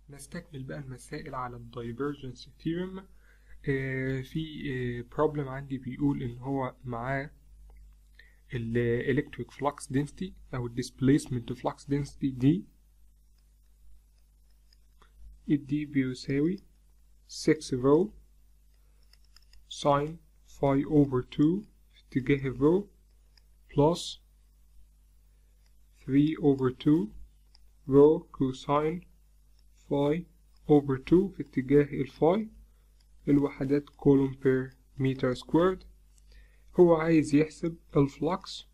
نستكمل بقى المسائل على الدايفرجنس ثيورم آه في بروبلم عندي بيقول ان هو معاه الالكتريك فلكس density او الديسبليسمنت فلكس density دي الدي بيساوي 6 رو ساين phi over 2 في اتجاه الرو plus 3 over 2 رو كوساين phi over 2 في اتجاه الفاي الوحدات كولوم بير متر سكويرد هو عايز يحسب الفلكس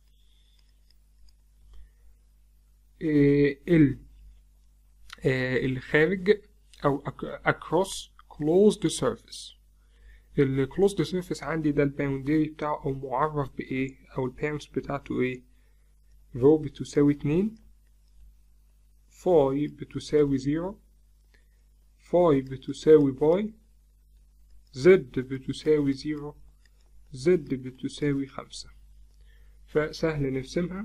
إيه ال إيه الخارج أو across closed surface ال closed surface عندي ده الباوندري بتاعه أو معرف بإيه أو الباوندز بتاعته إيه رو بتساوي اتنين فاي بتساوي زيرو فاي بتساوي باي زد بتساوي زيرو زد بتساوي خمسة فسهل نرسمها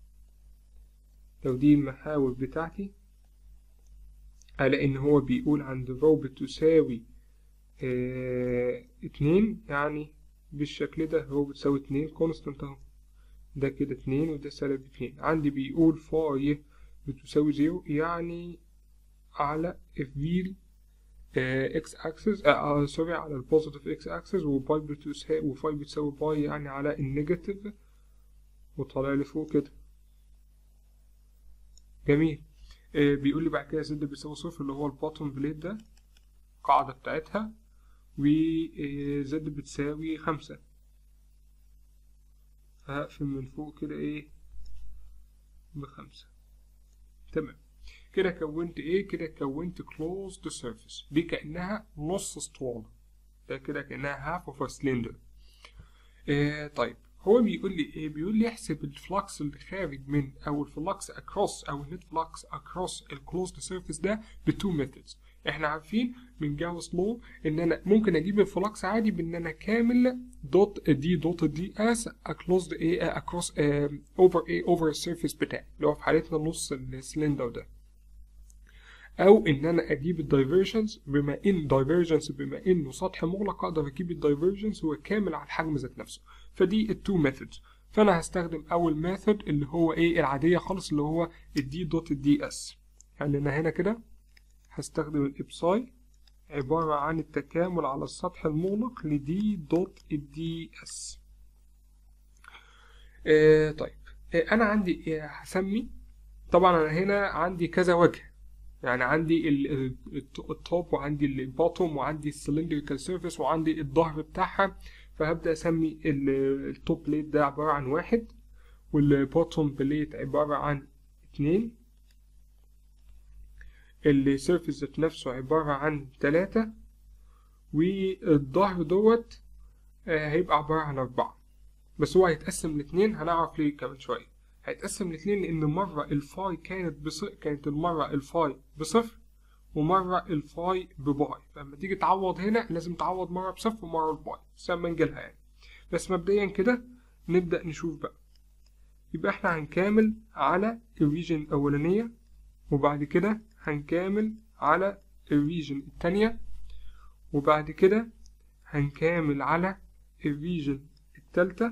لو دي المحاور بتاعتي على ان هو بيقول عند رو بتساوي اه اتنين يعني بالشكل ده رو بتساوي اتنين كونستانت اهو ده كده اتنين وده سالب اتنين عندي بيقول فاي بتساوي زيرو يعني على الفيل اكس اكسس سوري على البوزيتيف اكس اكسس وباي بتساوي وفاي بتساوي باي يعني على النيجاتيف وطالع لي فوق كده جميل آه بيقول لي بعد كده زد بيساوي صفر اللي هو البوتوم بليت ده القاعدة بتاعتها وزد بتساوي خمسة هقفل من فوق كده ايه بخمسة تمام كده كونت ايه كده كونت closed surface دي كأنها نص اسطوانة ده كده كأنها half of a cylinder آه طيب هو بيقول لي ايه بيقول لي احسب الفلكس اللي خارج من او الفلكس across او النت فلكس across الكلوزد سيرفيس ده بتو ميثودز احنا عارفين من جاوس لو ان انا ممكن اجيب الفلكس عادي بان انا كامل دوت دي دوت دي اس اكلوزد ايه اكروس اوفر ايه اوفر السيرفيس بتاعي اللي هو في حالتنا نص السلندر ده او ان انا اجيب الدايفرجنس بما ان دايفرجنس بما انه سطح مغلق اقدر اجيب الدايفرجنس هو كامل على الحجم ذات نفسه فدي التو ميثودز فانا هستخدم اول ميثود اللي هو ايه العاديه خالص اللي هو الدي دوت الدي اس يعني انا هنا كده هستخدم الابساي عبارة عن التكامل على السطح المغلق لدي دوت الدي اس آه طيب آه انا عندي آه هسمي طبعا انا هنا عندي كذا وجه يعني عندي التوب وعندي البوتوم وعندي السلندريكال سيرفيس وعندي الظهر بتاعها فهبدأ أسمي التوب بليت ده عبارة عن واحد والبوتوم بليت عبارة عن اتنين السيرفيس ذات نفسه عبارة عن تلاتة والظهر دوت هيبقى عبارة عن أربعة بس هو هيتقسم لاتنين هنعرف ليه كمان شوية هيتقسم لاتنين لأن مرة الفاي كانت بصفر كانت المرة الفاي بصفر ومرة الفاي بباي فلما تيجي تعوض هنا لازم تعوض مرة بصفر ومرة بباي بس لما نجيلها يعني بس مبدئيا كده نبدأ نشوف بقى يبقى احنا هنكامل على الريجن الأولانية وبعد كده هنكامل على الريجن التانية وبعد كده هنكامل على الريجن التالتة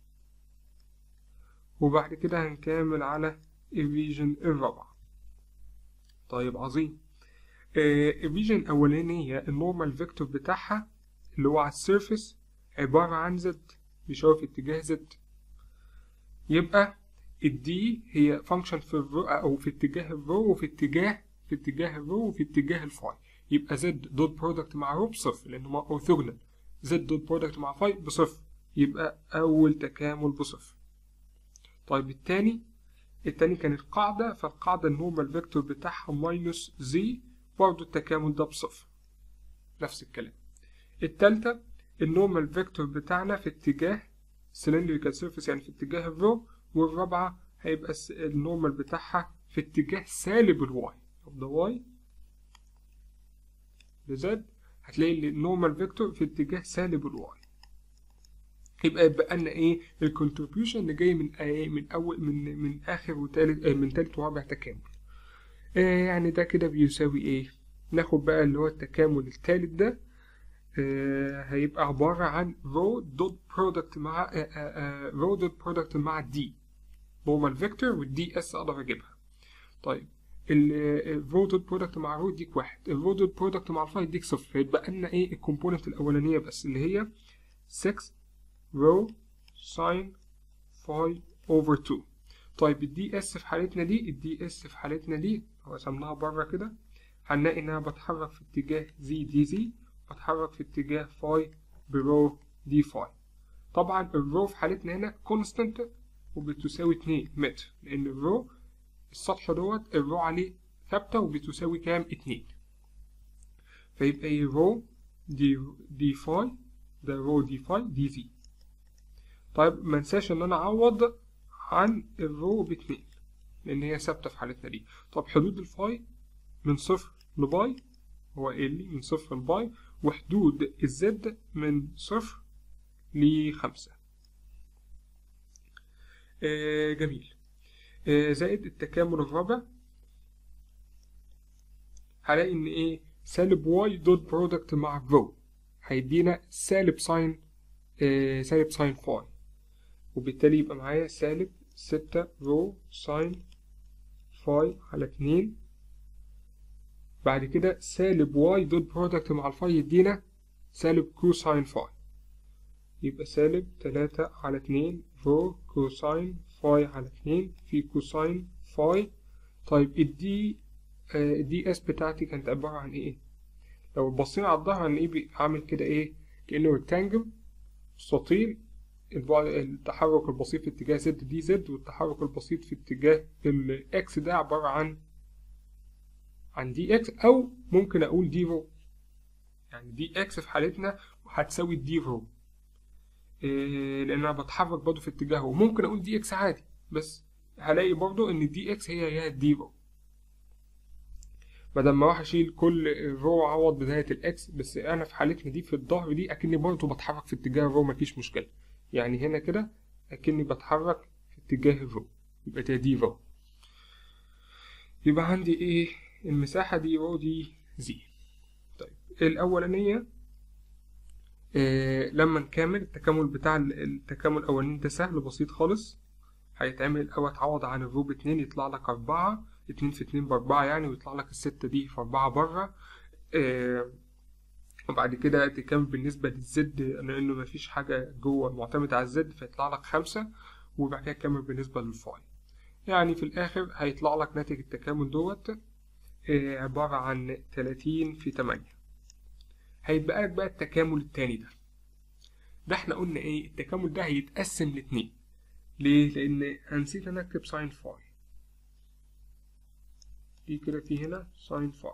وبعد كده هنكامل على الريجن الرابعة طيب عظيم آه الريجن الأولانية النورمال فيكتور بتاعها اللي هو على السيرفيس عبارة عن زد بيشاور في اتجاه زد يبقى الدي هي فانكشن في الرو او في اتجاه الرو وفي اتجاه في اتجاه الرو وفي اتجاه الفاي يبقى زد دوت برودكت مع رو بصفر لانه اورثوجونال زد دوت برودكت مع فاي بصفر يبقى اول تكامل بصفر طيب التاني التاني كانت قاعدة فالقاعدة النورمال فيكتور بتاعها ماينس زي برضه التكامل ده بصفر نفس الكلام التالتة النورمال فيكتور بتاعنا في اتجاه سلندريكال سيرفيس يعني في اتجاه الرو والرابعة هيبقى النورمال بتاعها في اتجاه سالب الواي طب ده واي لزد هتلاقي النورمال فيكتور في اتجاه سالب الواي يبقى يبقى لنا ايه الكونتريبيوشن اللي جاي من ايه من اول من من اخر وتالت آه من تالت ورابع تكامل آه يعني ده كده بيساوي ايه ناخد بقى اللي هو التكامل التالت ده آه هيبقى عبارة عن رو دوت برودكت مع رو دوت برودكت مع دي نورمال فيكتور والدي اس اقدر اجيبها طيب الرو دوت برودكت مع رو يديك واحد الرو دوت برودكت مع الفاي يديك صفر فيتبقى لنا ايه الكومبوننت الاولانيه بس اللي هي 6 رو ساين فاي اوفر 2 طيب الدي اس في حالتنا دي الدي اس في حالتنا دي رسمناها بره كده هنلاقي انها بتحرك في اتجاه زي دي زي بتحرك في اتجاه فاي برو دي فاي طبعا الرو في حالتنا هنا كونستنت وبتساوي 2 متر لان الرو السطح دوت الرو عليه ثابتة وبتساوي كام اتنين فيبقى ايه رو دي دي فاي ده رو دي فاي دي زي طيب ما انساش ان انا اعوض عن الرو باتنين لان هي ثابتة في حالتنا دي طب حدود الفاي من صفر لباي هو ال من صفر لباي وحدود الزد من صفر لخمسة آه جميل زائد التكامل الرابع هلاقي ان ايه سالب واي دوت برودكت مع رو هيدينا سالب ساين آه سالب ساين فاي وبالتالي يبقى معايا سالب ستة رو ساين فاي على اتنين بعد كده سالب واي دوت برودكت مع الفاي يدينا سالب كوساين فاي يبقى سالب تلاتة على اتنين رو كوساين فاي على اتنين في كوساين فاي طيب الدي آه الدي اس بتاعتي كانت عبارة عن ايه لو بصينا على الظهر عن ايه عامل كده ايه كأنه ريكتانجل مستطيل التحرك البسيط في اتجاه زد دي زد والتحرك البسيط في اتجاه الاكس ده عبارة عن عن دي اكس او ممكن اقول دي رو يعني دي اكس في حالتنا هتساوي دي رو إيه لان انا بتحرك برضه في اتجاهه ممكن اقول دي اكس عادي بس هلاقي برضه ان دي اكس هي هي دي رو بدل ما اروح اشيل كل رو اعوض بداية الاكس بس انا في حالتنا دي في الظهر دي اكني برضه بتحرك في اتجاه الرو مفيش مشكلة يعني هنا كده اكني بتحرك في اتجاه الرو يبقى ده دي رو يبقى عندي ايه المساحة دي رو دي زي طيب الاولانية إيه لما نكمل التكامل بتاع التكامل الأولاني ده سهل بسيط خالص هيتعمل الأول تعوض عن الرو باتنين يطلع لك أربعة اتنين في اتنين بأربعة يعني ويطلع لك الستة دي في أربعة بره إيه وبعد كده تكمل بالنسبة للزد لأنه مفيش حاجة جوه معتمد على الزد فيطلع لك خمسة وبعد كده تكمل بالنسبة للفاي يعني في الآخر هيطلع لك ناتج التكامل دوت إيه عبارة عن تلاتين في تمانية هيتبقى لك بقى التكامل التاني ده ده احنا قلنا ايه التكامل ده هيتقسم لاتنين ليه لان نسيت انا اكتب ساين فاي دي كده في هنا ساين فاي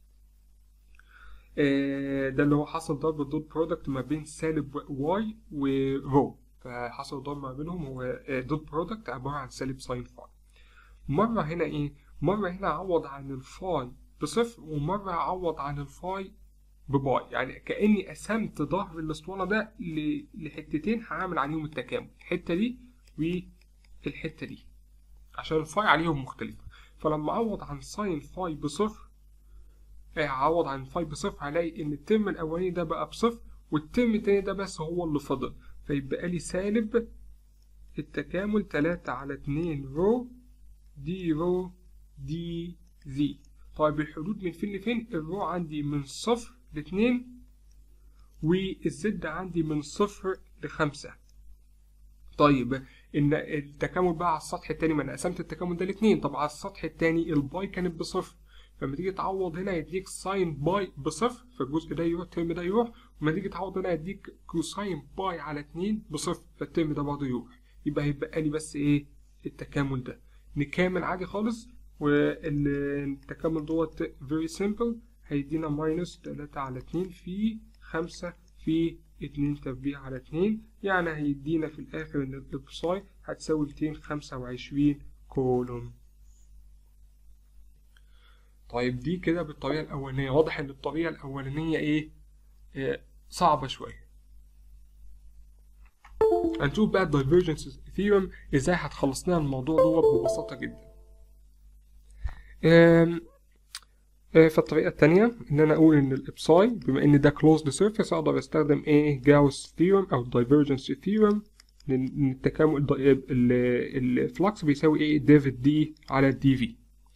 آه ده اللي هو حصل ضرب الدوت برودكت ما بين سالب واي ورو فحصل ضرب ما بينهم هو دوت برودكت عبارة عن سالب ساين فاي مرة هنا ايه مرة هنا اعوض عن الفاي بصفر ومرة اعوض عن الفاي بباي يعني كأني قسمت ظهر الاسطوانة ده لحتتين هعمل عليهم التكامل الحتة دي والحتة دي عشان الفاي عليهم مختلفة فلما أعوض عن ساين فاي بصفر أعوض عن فاي بصفر هلاقي إن الترم الأولاني ده بقى بصفر والترم التاني ده بس هو اللي فضل فيبقى لي سالب التكامل تلاتة على اتنين رو دي رو دي زي طيب الحدود من فين لفين الرو عندي من صفر لاتنين والزد عندي من صفر لخمسة طيب ان التكامل بقى على السطح التاني ما انا قسمت التكامل ده لاتنين طب على السطح التاني الباي كانت بصفر فلما تيجي تعوض هنا يديك ساين باي بصفر فالجزء ده يروح الترم ده يروح ولما تيجي تعوض هنا يديك كوساين باي على اتنين بصفر فالترم ده برضه يروح يبقى هيبقى لي بس ايه التكامل ده نكامل عادي خالص والتكامل دوت very simple هيدينا ماينس تلاتة على اتنين في خمسة في اتنين تربيع على اتنين يعني هيدينا في الآخر إن الإبصاي هتساوي ميتين خمسة وعشرين كولوم طيب دي كده بالطريقة الأولانية واضح إن الطريقة الأولانية إيه آه صعبة شوية هنشوف بقى الدايفرجنس ثيورم ازاي هتخلص لنا الموضوع دوت ببساطة جدا آه، فالطريقة التانية إن أنا أقول إن الإبساي بما إن ده closed surface أقدر أستخدم إيه جاوس ثيورم أو divergence ثيورم لأن التكامل الفلكس بيساوي إيه ديف دي على دي في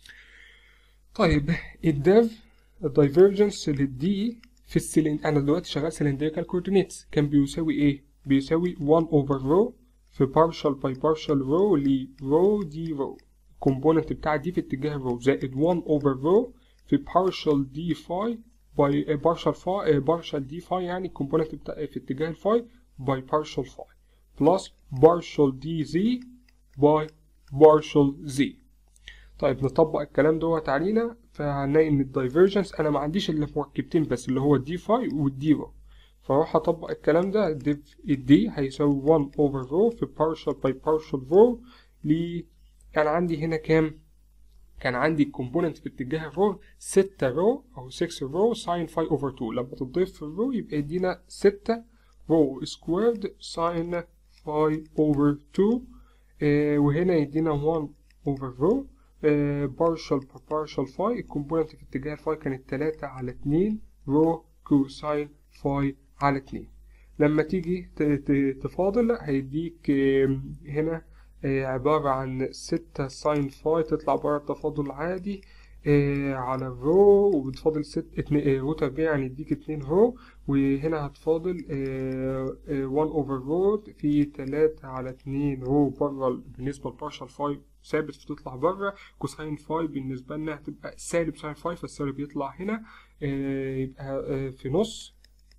طيب الديف الدايفرجنس للدي في السلين أنا دلوقتي شغال سلندريكال كوردينيتس كان بيساوي إيه؟ بيساوي 1 over rho في partial by partial rho ل rho دي rho الكومبوننت بتاع دي في اتجاه rho زائد 1 over rho في partial d phi by uh, partial phi uh, partial d phi يعني الكومبوننت بتاع في اتجاه الفاي by partial phi plus partial dz by partial z طيب نطبق الكلام دوت علينا فهنلاقي ان الدايفرجنس انا ما عنديش الا مركبتين بس اللي هو الدي فاي والدي رو فاروح اطبق الكلام ده ديف الدي هيساوي 1 over رو في partial by partial رو ل كان عندي هنا كام كان عندي الكومبوننت في اتجاه الرو 6 رو او 6 رو ساين فاي اوفر 2 لما تضيف في الرو يبقى يدينا 6 رو سكويرد ساين فاي اوفر 2 آه وهنا يدينا 1 اوفر رو بارشل بارشل فاي الكومبوننت في اتجاه الفاي كانت 3 على 2 رو كوساين فاي على 2 لما تيجي تفاضل هيديك هنا عبارة عن 6 ساين فاي تطلع بره التفاضل عادي على الرو وبتفاضل ست اتنين رو تربيع يعني يديك اتنين رو وهنا هتفاضل وان اوفر رو في تلاتة على اتنين رو بره بالنسبة لبارشال فاي ثابت فتطلع بره كوساين فاي بالنسبة لنا هتبقى سالب ساين فاي فالسالب يطلع هنا يبقى في نص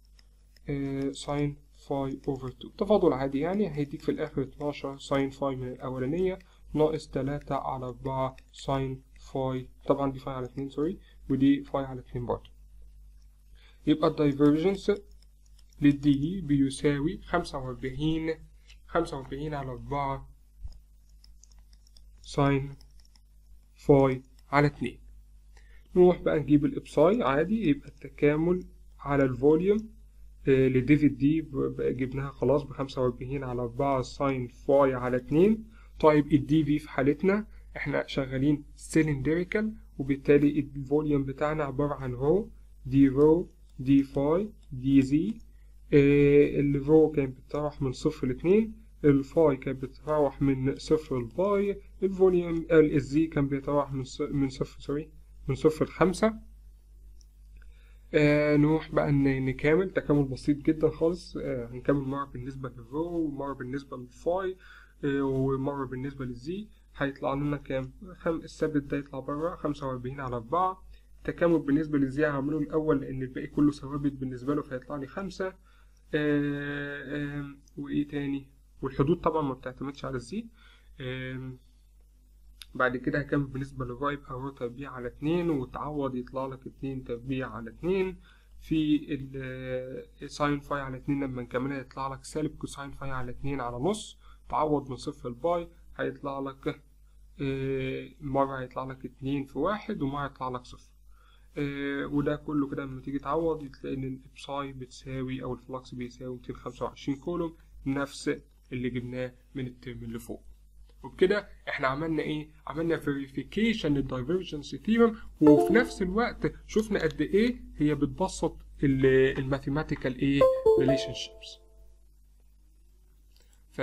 ساين فاي اوفر 2 تفاضل عادي يعني هيديك في الاخر 12 ساين فاي من الاولانية ناقص 3 على 4 ساين فاي طبعا دي فاي على 2 سوري ودي فاي على 2 برضه يبقى الدايفرجنس للدي بيساوي 45 45 على 4 ساين فاي على 2 نروح بقى نجيب الابساي عادي يبقى التكامل على الفوليوم آه لديفيد دي جبناها خلاص بخمسة وأربعين على أربعة ساين فاي على اتنين طيب الدي في في حالتنا احنا شغالين سيلندريكال وبالتالي الفوليوم بتاعنا عبارة عن رو دي رو دي فاي دي زي آه الرو كانت بتتراوح من صفر لاتنين الفاي كانت بتتراوح من صفر لباي الفوليوم الزي كان بيتراوح من من صفر سوري من صفر لخمسة آه نروح بقى نكمل تكامل بسيط جدا خالص آه هنكمل مرة بالنسبة للرو ومرة بالنسبة للفاي آه ومرة بالنسبة للزي هيطلع لنا كام الثابت ده يطلع بره خمسة وأربعين على أربعة التكامل بالنسبة للزي هعمله الأول لأن الباقي كله ثوابت بالنسبة له فيطلع لي خمسة وإيه تاني والحدود طبعا ما بتعتمدش على الزي بعد كده هكمل بالنسبة للراي يبقى رو تربيع على اتنين وتعوض يطلع لك اتنين تربيع على اتنين في الساين فاي على اتنين لما نكملها يطلع لك سالب كوساين فاي على اتنين على نص تعوض من صفر لباي هيطلع لك مرة هيطلع لك اتنين في واحد ومرة هيطلع لك صفر وده كله كده لما تيجي تعوض تلاقي ان الابساي بتساوي او الفلكس بيساوي ميتين خمسة وعشرين كولوم نفس اللي جبناه من الترم اللي فوق وبكده احنا عملنا ايه عملنا verification للدايفرجنس ثيورم وفي نفس الوقت شفنا قد ايه هي بتبسط الماثيماتيكال ايه ريليشن شيبس ف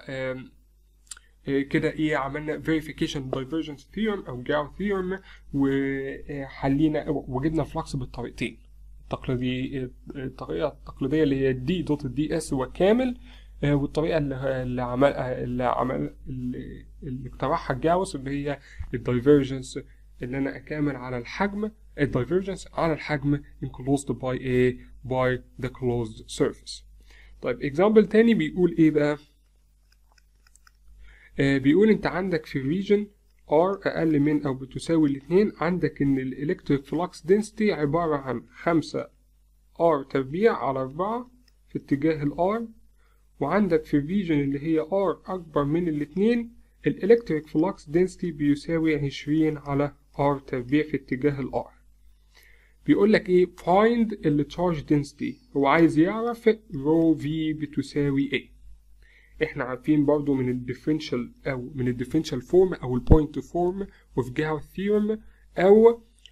كده ايه عملنا verification divergence theorem او جاو theorem وحلينا وجبنا فلكس بالطريقتين التقليدي الطريقه التقليديه اللي هي دي دوت الدي اس هو كامل والطريقه اللي عمل اللي عمل اللي اقترحها جاوس اللي هي الدايفرجنس اللي انا اكامل على الحجم الدايفرجنس على الحجم enclosed by a by the closed surface طيب اكزامبل تاني بيقول ايه بقى آه بيقول انت عندك في الريجن R أقل من أو بتساوي الاتنين عندك إن الإلكتريك فلكس density عبارة عن خمسة R تربيع على أربعة في اتجاه ال R وعندك في الريجن اللي هي R أكبر من الاتنين الإلكتريك فلكس density بيساوي عشرين على R تربيع في اتجاه ال R بيقول لك إيه find ال charge density هو عايز يعرف rho v بتساوي إيه احنا عارفين برضو من الديفرنشال او من الديفرنشال فورم او البوينت فورم اوف جاو ثيورم او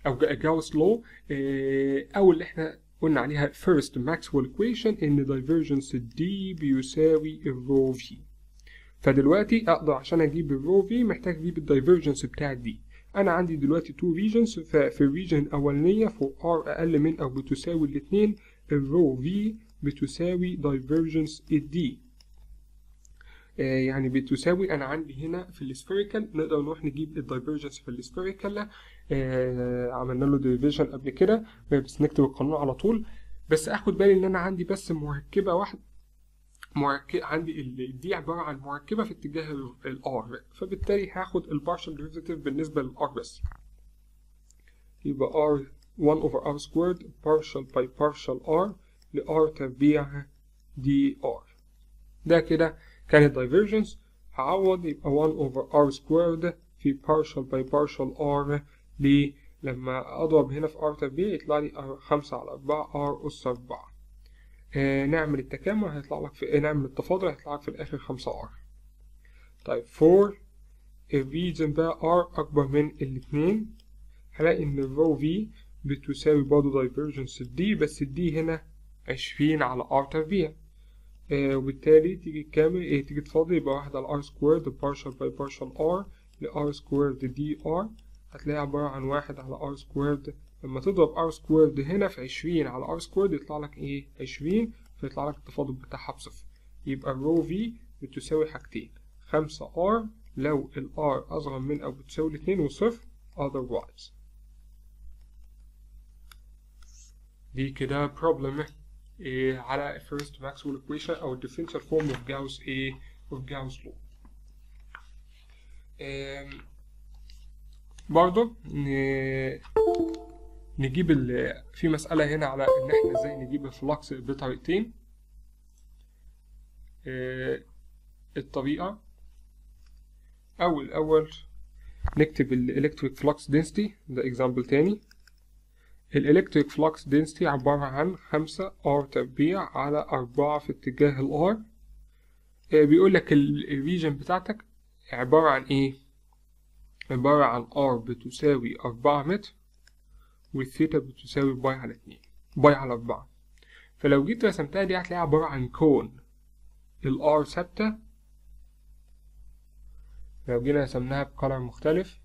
او جاوس لو او اللي احنا قلنا عليها first Maxwell equation ان divergence دي بيساوي الرو في فدلوقتي اقدر عشان اجيب الرو في محتاج اجيب الدايفرجنس بتاع دي انا عندي دلوقتي تو ريجنز ففي الريجن الاولانيه فور ار اقل من او بتساوي الاثنين الرو في بتساوي دايفرجنس الدي آه يعني بتساوي انا عندي هنا في السفيريكال نقدر نروح نجيب الدايفرجنس في السفيريكال آه عملنا له ديفيجن قبل كده بس نكتب القانون على طول بس اخد بالي ان انا عندي بس مركبه واحده مركب عندي دي عبارة عن مركبة في اتجاه الار فبالتالي هاخد البارشال ديريفيتيف بالنسبة للار بس يبقى r 1 over r squared partial by partial r ل r تربيع dr ده كده كان الدايفرجنس هعوض يبقى 1 over r squared في partial by partial r ل لما اضرب هنا في r تربيع يطلع لي 5 على 4 r أس 4 آه نعمل التكامل هيطلع لك في نعمل التفاضل هيطلع لك في الاخر 5 ار طيب فور الريجن بقى ار اكبر من الاتنين هلاقي ان الرو في بتساوي برضه دايفرجنس دي بس الدي هنا عشرين على ار تربيع آه وبالتالي تيجي تكامل ايه تيجي تفاضل يبقى واحد على ار سكويرد بارشل باي بارشل ار لار سكويرد دي ار هتلاقي عبارة عن واحد على ار سكويرد لما تضرب ار سكويرد هنا في عشرين على ار سكويرد يطلع لك ايه عشرين فيطلع لك التفاضل بتاعها بصفر يبقى الرو في بتساوي حاجتين خمسة ار لو الار أصغر من أو بتساوي الاتنين وصفر otherwise دي كده problem إيه على first Maxwell equation أو differential form of Gauss إيه of Gauss law إيه برضه نجيب ال في مسألة هنا على إن إحنا إزاي نجيب الفلكس بطريقتين إيه الطريقة أول أول نكتب الإلكتريك فلكس density ده إكزامبل تاني الإلكتريك فلكس density عبارة عن خمسة R تربيع على أربعة في اتجاه ال R إيه بيقول لك الريجن بتاعتك عبارة عن إيه؟ عبارة عن R بتساوي أربعة متر والثيتا بتساوي باي على اتنين باي على أربعة فلو جيت رسمتها دي هتلاقيها عبارة عن كون ال R ثابتة لو جينا رسمناها بقلم مختلف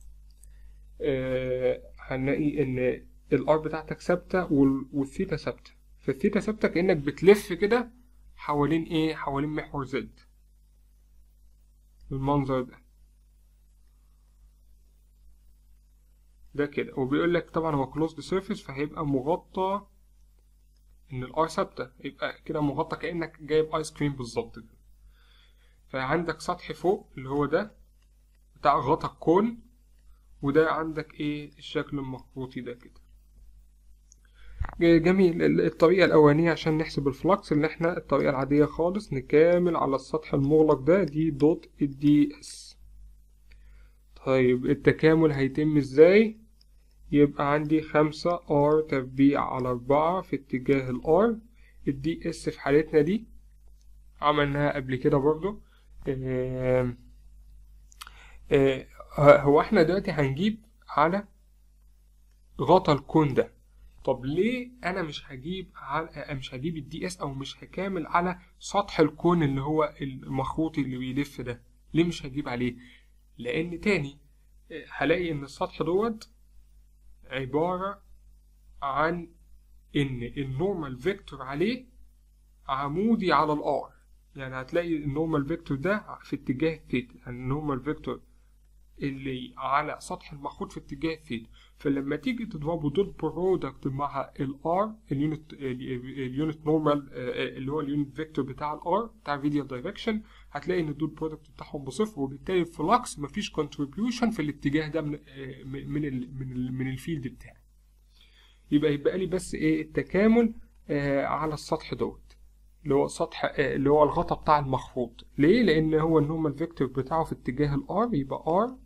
آه هنلاقي إن ال R بتاعتك ثابتة والثيتا ثابتة فالثيتا ثابتة كأنك بتلف كده حوالين إيه حوالين محور زد بالمنظر ده ده كده وبيقول لك طبعا هو كلوزد سيرفيس فهيبقى مغطى ان الار ثابته يبقى كده مغطى كانك جايب ايس كريم بالظبط كده فعندك سطح فوق اللي هو ده بتاع غطا الكون وده عندك ايه الشكل المخروطي ده كده جميل الطريقة الأولانية عشان نحسب الفلكس اللي احنا الطريقة العادية خالص نكامل على السطح المغلق ده دي دوت الدي اس طيب التكامل هيتم ازاي يبقى عندي خمسة ار تربيع على أربعة في اتجاه الار الدي اس في حالتنا دي عملناها قبل كده برضو اه اه هو احنا دلوقتي هنجيب على غطا الكون ده طب ليه انا مش هجيب على مش هجيب الدي اس او مش هكامل على سطح الكون اللي هو المخروطي اللي بيلف ده ليه مش هجيب عليه لان تاني هلاقي ان السطح دوت عبارة عن ان النورمال فيكتور عليه عمودي على الار يعني هتلاقي النورمال فيكتور ده في اتجاه الثيتا يعني النورمال فيكتور اللي على سطح المخروط في اتجاه الثيتا فلما تيجي تضربه دوت برودكت مع الار اليونت اليونت نورمال اللي هو اليونت فيكتور بتاع الار بتاع فيديو دايركشن هتلاقي ان الدوت برودكت بتاعهم بصفر وبالتالي الفلكس مفيش كونتريبيوشن في الاتجاه ده من من ال من ال من الفيلد بتاعي يبقى يبقى لي بس ايه التكامل آه على السطح دوت اللي هو سطح آه اللي هو الغطا بتاع المخروط ليه لان هو النورمال فيكتور بتاعه في اتجاه الار يبقى ار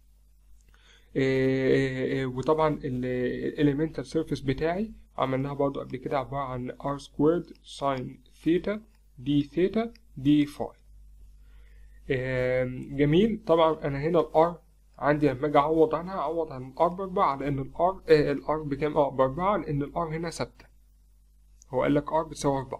آه وطبعا الاليمنتال سيرفيس بتاعي عملناها برضو قبل كده عبارة عن r squared sin ثيتا دي ثيتا دي فاي جميل طبعا انا هنا الار عندي لما اجي اعوض عنها اعوض عن الار باربعة لان الار آه الار بكام اه باربعة لان الار هنا ثابتة هو قال لك ار بتساوي اربعة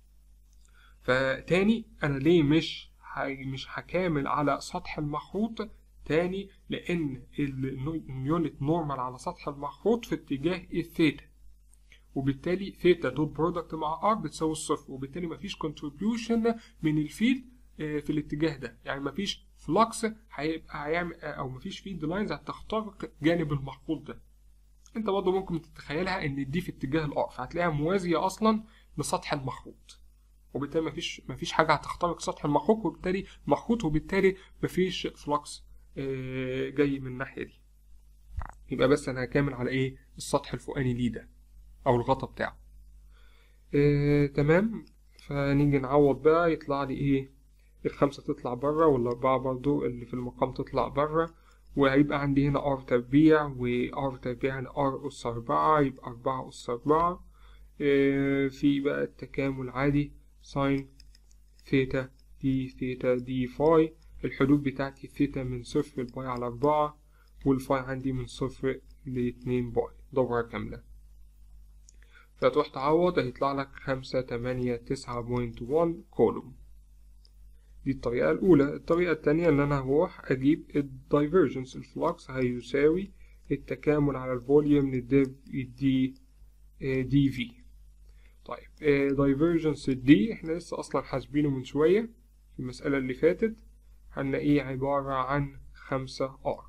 فتاني انا ليه مش مش هكامل على سطح المخروط تاني لان اليونت نورمال على سطح المخروط في اتجاه الثيتا وبالتالي ثيتا دوت برودكت مع ار بتساوي الصفر وبالتالي مفيش كونتريبيوشن من الفيلد في الاتجاه ده يعني مفيش فلكس هيبقى هيعمل او مفيش فيلد لاينز هتخترق جانب المخروط ده انت برضه ممكن تتخيلها ان دي في اتجاه الار فهتلاقيها موازيه اصلا لسطح المخروط وبالتالي مفيش مفيش حاجه هتخترق سطح المخروط وبالتالي مخروط وبالتالي مفيش فلكس جاي من الناحيه دي يبقى بس انا هكمل على ايه السطح الفوقاني ليه ده او الغطا بتاعه آه، تمام فنيجي نعوض بقى يطلع لي ايه الخمسة تطلع برا والأربعة برضو اللي في المقام تطلع برا وهيبقى عندي هنا ار تربيع وار تربيع يعني ار أس أربعة يبقى أربعة أس أربعة آه، في بقى التكامل عادي ساين ثيتا دي ثيتا دي فاي الحدود بتاعتي ثيتا من صفر لباي على أربعة والفاي عندي من صفر لاتنين باي دورة كاملة فتروح تعوض هيطلع لك خمسة تمانية تسعة بوينت وان كولوم دي الطريقة الأولى الطريقة التانية إن أنا هروح أجيب الدايفرجنس الفلكس هيساوي التكامل على الفوليوم للديف دي دي في طيب دايفرجنس دي احنا لسه أصلا حاسبينه من شوية في المسألة اللي فاتت هنلاقيه عبارة عن خمسة ار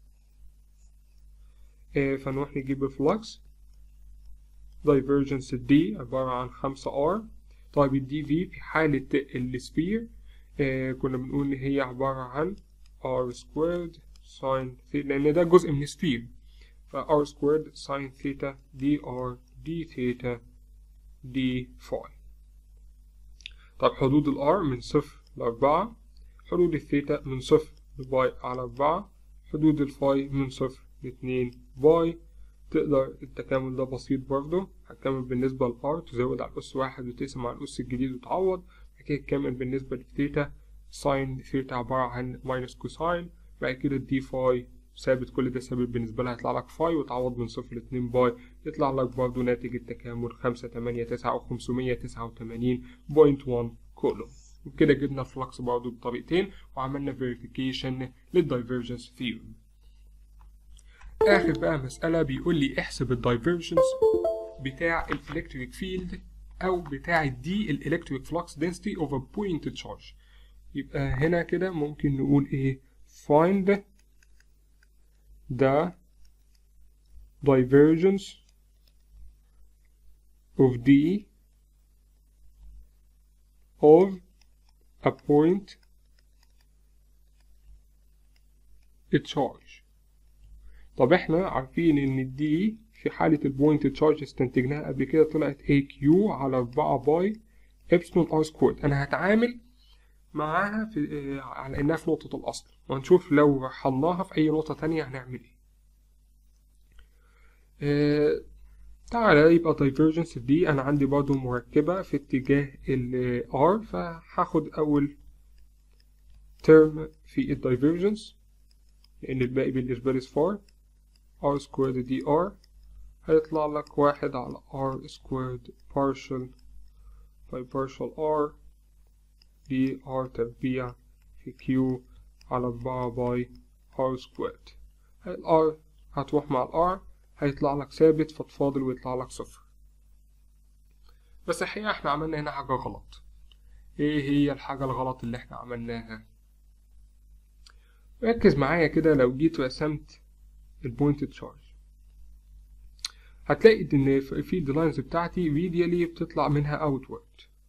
فنروح نجيب الفلكس divergence دي عبارة عن خمسة R طيب الدي في في حالة السفير آه كنا بنقول إن هي عبارة عن R squared sin theta لأن ده جزء من سفير ف R squared sin theta دي R دي theta دي phi طيب حدود ال R من صفر لأربعة حدود الثيتا من صفر لباي على أربعة حدود الفاي من صفر لاتنين باي تقدر التكامل ده بسيط برضه هتكمل بالنسبة للار تزود على الأس واحد وتقسم على الأس الجديد وتعوض بعد كده تكمل بالنسبة للثيتا ساين ثيتا عبارة عن ماينس كوساين بعد كده الدي فاي ثابت كل ده ثابت بالنسبة لها هيطلع لك فاي وتعوض من صفر لاتنين باي يطلع لك برضه ناتج التكامل خمسة تمانية تسعة أو خمسمية تسعة وتمانين بوينت وان كولوم وكده جبنا الفلكس برضه بطريقتين وعملنا verification للدايفرجنس ثيورم اخر بقى مسألة بيقول لي احسب الدايفرجنس بتاع الالكتريك فيلد او بتاع الدي الالكتريك فلكس density over point charge يبقى هنا كده ممكن نقول ايه find the divergence of D of a point charge طب احنا عارفين ان الدي في حالة البوينت تشارج استنتجناها قبل كده طلعت اي كيو على أربعة باي ابسلون ار سكويرد انا هتعامل معاها في اه على انها في نقطة الاصل وهنشوف لو رحلناها في اي نقطة تانية هنعمل ايه اه تعالى يبقى divergence دي انا عندي برضو مركبة في اتجاه ال R فهاخد اول ترم في ال divergence لان الباقي بالنسبة لي صفار r squared دي r هيطلع لك واحد على r squared partial by partial r دي r تربيع في q على أربعة باي r squared ال r هتروح مع ال r هيطلع لك ثابت فتفاضل ويطلع لك صفر بس الحقيقة احنا عملنا هنا حاجة غلط ايه هي الحاجة الغلط اللي احنا عملناها ركز معايا كده لو جيت رسمت البوينت تشارج هتلاقي ان في اللاينز بتاعتي فيديالي بتطلع منها اوتورد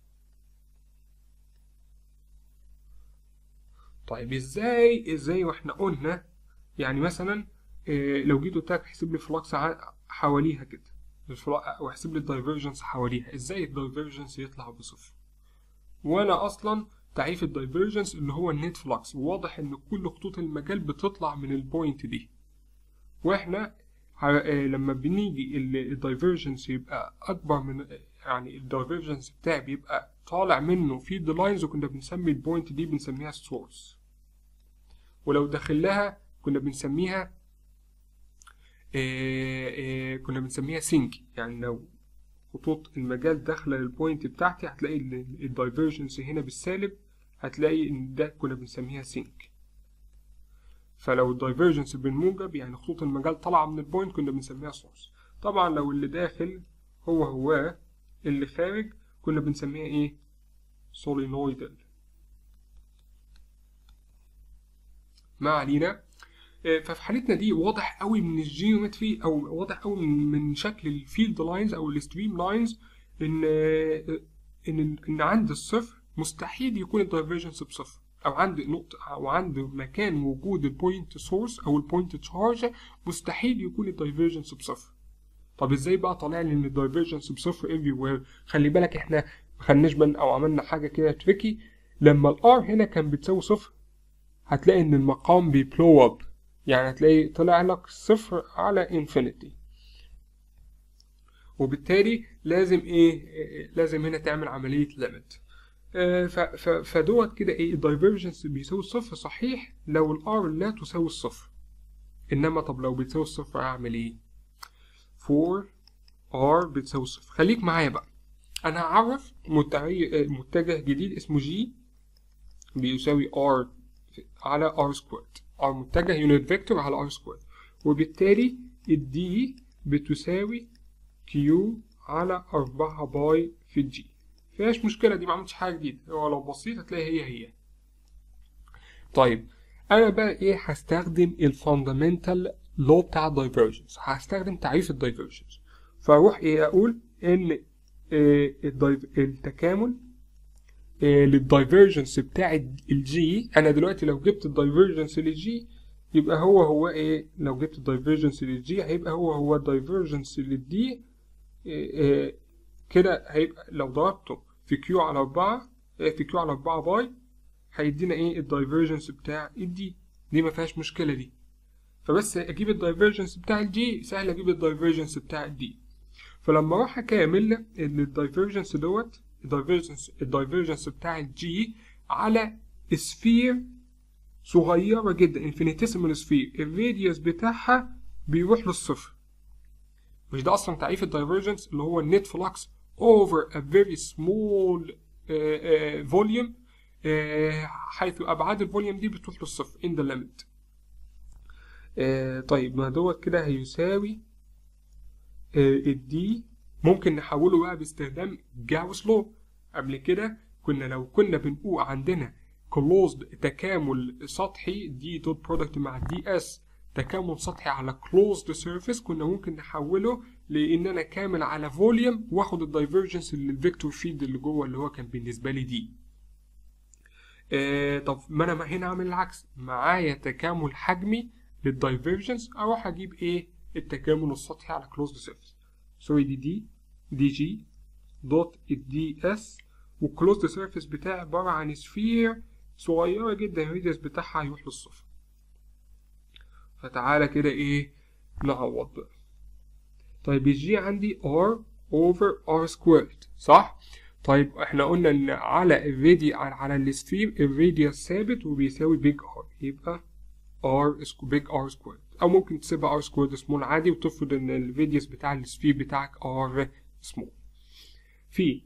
طيب ازاي ازاي واحنا قلنا يعني مثلا إيه لو جيت قلت لك احسب لي فلكس حواليها كده واحسب لي الدايفرجنس حواليها ازاي الدايفرجنس يطلع بصفر وانا اصلا تعريف الدايفرجنس اللي هو النت فلكس وواضح ان كل خطوط المجال بتطلع من البوينت دي واحنا لما بنيجي الدايفرجنس يبقى اكبر من يعني الدايفرجنس بتاعي بيبقى طالع منه في لاينز وكنا بنسمي البوينت دي بنسميها السورس ولو داخل لها كنا بنسميها آه، آه، كنا بنسميها سينك يعني لو خطوط المجال داخله للبوينت بتاعتي هتلاقي الدايفرجنس هنا بالسالب هتلاقي ان ده كنا بنسميها سينك فلو الدايفرجنس بالموجب يعني خطوط المجال طالعه من البوينت كنا بنسميها سورس طبعا لو اللي داخل هو هو اللي خارج كنا بنسميها ايه سولينويدال ما علينا آه، ففي حالتنا دي واضح قوي من الجيومتري او واضح قوي من, من شكل الفيلد لاينز او الستريم لاينز ان آه، ان ان عند الصفر مستحيل يكون الدايفرجنس بصفر او عند نقطه او عند مكان وجود البوينت سورس او البوينت تشارج مستحيل يكون الدايفرجنس بصفر طب ازاي بقى طالع لي ان الدايفرجنس بصفر every where خلي بالك احنا ما خدناش بالنا او عملنا حاجه كده تريكي لما الار هنا كان بتساوي صفر هتلاقي ان المقام بيبلو اب يعني هتلاقي طلع لك صفر على انفينيتي وبالتالي لازم ايه إيه، لازم هنا تعمل عمليه ليميت فدوت كده ايه الدايفرجنس بيساوي صفر صحيح لو الار لا تساوي الصفر انما طب لو بتساوي الصفر اعمل ايه for r بتساوي صفر خليك معايا بقى انا هعرف متغير متجه جديد اسمه g بيساوي r على r سكويرد r متجه يونت فيكتور على r سكويرد وبالتالي الدي بتساوي q على 4 باي في الجي فيهاش مشكلة دي ما عملتش حاجة جديدة هو لو بصيت هتلاقي هي هي طيب انا بقى ايه هستخدم الفاندامنتال لو بتاع الدايفرجنس هستخدم تعريف الدايفرجنس فاروح ايه اقول ان إيه الدايف- التكامل إيه للدايفرجنس بتاع الجي انا دلوقتي لو جبت الدايفرجنس للجي يبقى هو هو ايه لو جبت الدايفرجنس للجي هيبقى هو هو الدايفرجنس للدي إيه إيه كده هيبقى لو ضربته في كيو على 4 في كيو على 4 باي هيدينا ايه الدايفرجنس بتاع الدي دي ما فيهاش مشكله دي فبس اجيب الدايفرجنس بتاع الجي سهل اجيب الدايفرجنس بتاع الدي فلما اروح اكمل ان الدايفرجنس دوت الدايفرجنس الدايفرجنس بتاع الجي على سفير صغيره جدا انفينيتيسيمال سفير الراديوس بتاعها بيروح للصفر مش ده اصلا تعريف الدايفرجنس اللي هو النت فلكس over a very small uh, uh, volume uh, حيث ابعاد الفوليوم دي بتروح للصفر in the limit uh, طيب ما دوت كده هيساوي uh, الدي ممكن نحوله بقى باستخدام جاوس لو قبل كده كنا لو كنا بنقول عندنا closed تكامل سطحي دي دوت برودكت مع دي اس تكامل سطحي على closed surface كنا ممكن نحوله لان انا كامل على فوليوم واخد الدايفرجنس اللي الفيكتور فيلد اللي جوه اللي هو كان بالنسبه لي دي آه طب ما انا هنا اعمل العكس معايا تكامل حجمي للدايفرجنس اروح اجيب ايه التكامل السطحي على closed surface سوري دي دي دي جي دوت الدي اس والكلوزد سيرفيس بتاعي عبارة عن سفير صغيرة جدا الريديوس بتاعها هيروح للصفر فتعالى كده ايه نعوض بقى طيب الجي عندي r over r squared صح؟ طيب احنا قلنا ان على الرادي على السفير الراديوس ثابت وبيساوي بيج r يبقى r بيج r squared او ممكن تسيبها r squared سمول عادي وتفرض ان الراديوس بتاع السفير بتاعك r سمول في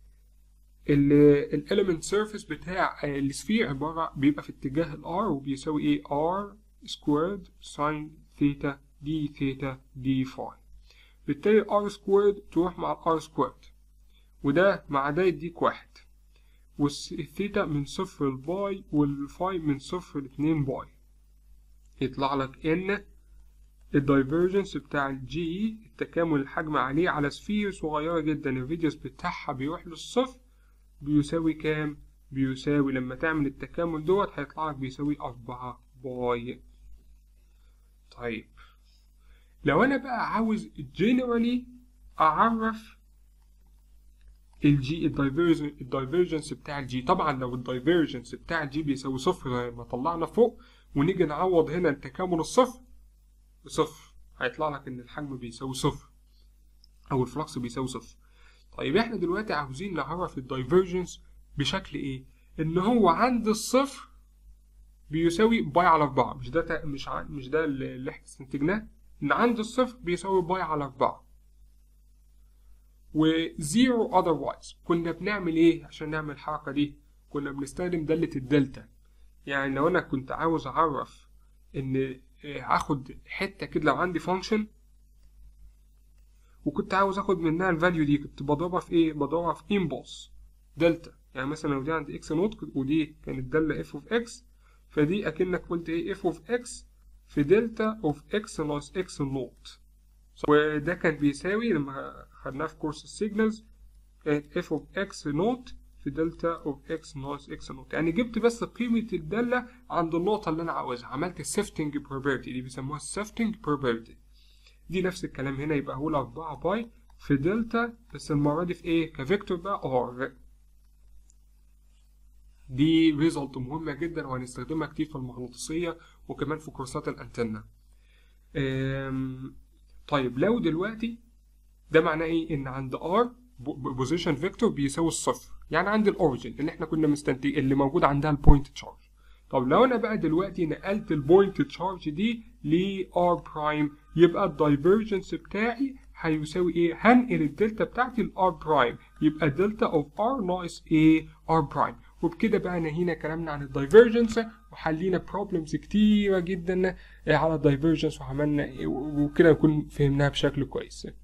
الاليمنت سيرفيس بتاع السفير عبارة بيبقى في اتجاه الار وبيساوي ايه r سكويرد ساين ثيتا دي ثيتا دي فاي بالتالي r سكويرد تروح مع ال r سكويرد وده مع ده يديك واحد والثيتا من صفر لباي والفاي من صفر لاتنين باي يطلع لك ان الدايفرجنس بتاع الجي التكامل الحجم عليه على سفير صغيرة جدا الريديوس بتاعها بيروح للصفر بيساوي كام؟ بيساوي لما تعمل التكامل دوت هيطلع لك بيساوي أربعة باي طيب لو أنا بقى عاوز جنرالي أعرف الجي الدايفرجنس بتاع الجي طبعا لو الدايفرجنس بتاع الجي بيساوي صفر زي ما طلعنا فوق ونيجي نعوض هنا التكامل الصفر صفر هيطلع لك ان الحجم بيساوي صفر او الفلكس بيساوي صفر طيب احنا دلوقتي عاوزين نعرف الدايفرجنس بشكل ايه ان هو عند الصفر بيساوي باي على 4 مش ده مش ع... مش ده اللي احنا استنتجناه ان عند الصفر بيساوي باي على 4 وزيرو otherwise كنا بنعمل ايه عشان نعمل الحركة دي كنا بنستخدم دالة الدلتا يعني لو انا كنت عاوز اعرف ان هاخد حتة كده لو عندي فانكشن وكنت عاوز اخد منها الفاليو دي كنت بضربها في ايه بضربها في امبولس دلتا يعني مثلا لو دي عند اكس نوت ودي كانت دالة اف اوف اكس فدي اكنك قلت ايه اف اوف اكس في دلتا اوف اكس ناقص اكس نوت وده كان بيساوي لما خدناه في كورس السيجنالز كانت اف اوف اكس نوت في دلتا اوف اكس ناقص اكس نوت يعني جبت بس قيمة الدالة عند النقطة اللي أنا عاوزها عملت السيفتنج probability دي بيسموها السيفتنج probability دي نفس الكلام هنا يبقى هقول 4 باي في دلتا بس المرة دي في ايه كفيكتور بقى ار دي ريزلت مهمة جدا وهنستخدمها كتير في المغناطيسية وكمان في كورسات الانتنة طيب لو دلوقتي ده معناه ايه ان عند ار بوزيشن فيكتور بيساوي الصفر يعني عند الاوريجن اللي احنا كنا مستنتج اللي موجود عندها البوينت تشارج طب لو انا بقى دلوقتي نقلت البوينت تشارج دي ل ار برايم يبقى الدايفرجنس بتاعي هيساوي ايه هنقل الدلتا بتاعتي لار برايم يبقى دلتا اوف ار ناقص ايه ار برايم وبكده بقى نهينا كلامنا عن الدايفرجنس وحلينا بروبلمز كتيره جدا على الدايفرجنس وعملنا وكده نكون فهمناها بشكل كويس